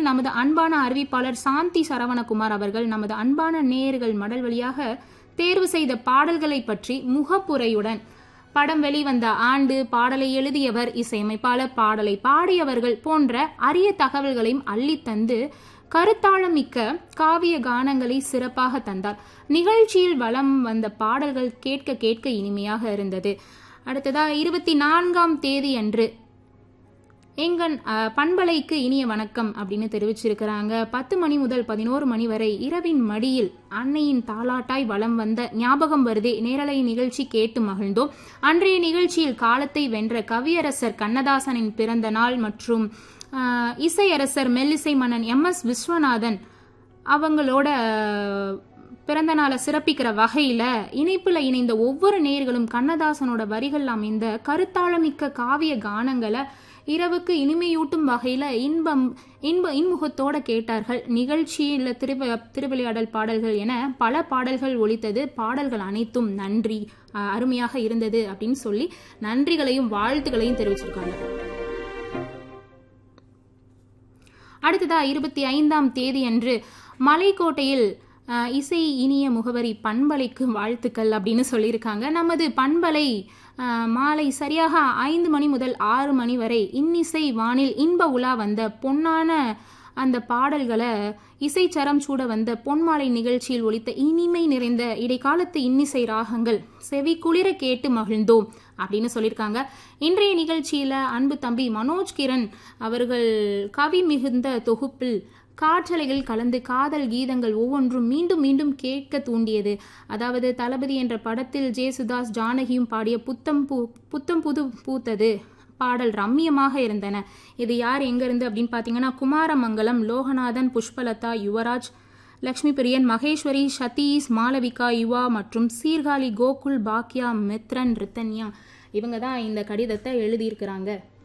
நமது அன்பான அறிவிப்பாளர் சாந்தி சரவணகுமார் அவர்கள் நமது அன்பான நேயர்கள் மடல் வழியாக தேர்வு செய்த பாடல்களை பற்றி முகப்புரையுடன் படம் வெளிவந்த ஆண்டு பாடலை எழுதியவர் இசையமைப்பாளர் பாடலை பாடியவர்கள் போன்ற அரிய தகவல்களையும் அள்ளித்தந்து கருத்தாழமிக்க காவிய கானங்களை சிறப்பாக தந்தார் நிகழ்ச்சியில் வலம் வந்த பாடல்கள் கேட்க கேட்க இனிமையாக இருந்தது அடுத்ததா இருபத்தி நான்காம் தேதி அன்று எங்கன் அஹ், பண்பலைக்கு இனிய வணக்கம் அப்படின்னு தெரிவிச்சிருக்கிறாங்க பத்து மணி முதல் பதினோரு மணி வரை இரவின் மடியில் அன்னையின் தாலாட்டாய் வலம் வந்த ஞாபகம் வருதே நேரலை நிகழ்ச்சி கேட்டு மகிழ்ந்தோம் அன்றைய நிகழ்ச்சியில் காலத்தை வென்ற கவியரசர் கண்ணதாசனின் பிறந்த நாள் மற்றும் அஹ், இசையரசர் மெல்லிசை மன்னன் எம் எஸ் விஸ்வநாதன் அவங்களோட அஹ், பிறந்த நாளை சிறப்பிக்கிற வகையில இணைப்புல இணைந்த ஒவ்வொரு நேயர்களும் கண்ணதாசனோட வரிகள் அமைந்த கருத்தாழமிக்க காவிய கானங்களை இரவுக்கு இனிமையூட்டும் வகையில இன்பம் இன்ப இன்முகத்தோட கேட்டார்கள் நிகழ்ச்சியில் திருவ திருவிளையாடல் பாடல்கள் என பல பாடல்கள் ஒலித்தது பாடல்கள் அனைத்தும் நன்றி அஹ், அருமையாக இருந்தது அப்படின்னு சொல்லி நன்றிகளையும் வாழ்த்துக்களையும் தெரிவிச்சிருக்காங்க அடுத்ததா இருபத்தி ஐந்தாம் தேதி அன்று மலைக்கோட்டையில் அஹ், இசை இனிய முகவரி பண்பலைக்கு வாழ்த்துக்கள் அப்படின்னு சொல்லியிருக்காங்க நமது பண்பலை அஹ், மாலை சரியாக ஐந்து மணி முதல் ஆறு மணி வரை இன்னிசை வானில் இன்ப உலா வந்த பொன்னான அந்த பாடல்களை இசைச்சரம் சூட வந்த பொன்மாலை நிகழ்ச்சியில் ஒலித்த இனிமை நிறைந்த இடைக்காலத்து இன்னிசை ராகங்கள் செவி குளிர கேட்டு மகிழ்ந்தோம் அப்படின்னு சொல்லியிருக்காங்க இன்றைய நிகழ்ச்சியில அன்பு தம்பி மனோஜ் கிரண் அவர்கள் கவி மிகுந்த தொகுப்பில் காற்றலைகள் கலந்து காதல் கீதங்கள் ஒவ்வொன்றும் மீண்டும் மீண்டும் கேட்க தூண்டியது அதாவது தளபதி என்ற படத்தில் ஜேசுதாஸ் ஜானகியும் பாடிய புத்தம் பூ புத்தம் புது பூத்தது பாடல் ரம்மியமாக இருந்தன இது யார் எங்கிருந்து அப்படின்னு பார்த்தீங்கன்னா குமாரமங்கலம் லோகநாதன் புஷ்பலதா யுவராஜ் லக்ஷ்மி பிரியன் மகேஸ்வரி சதீஷ் மாளவிகா யுவா மற்றும் சீர்காழி கோகுல் பாக்யா மித்ரன் ரித்தன்யா இவங்க தான் இந்த கடிதத்தை எழுதியிருக்கிறாங்க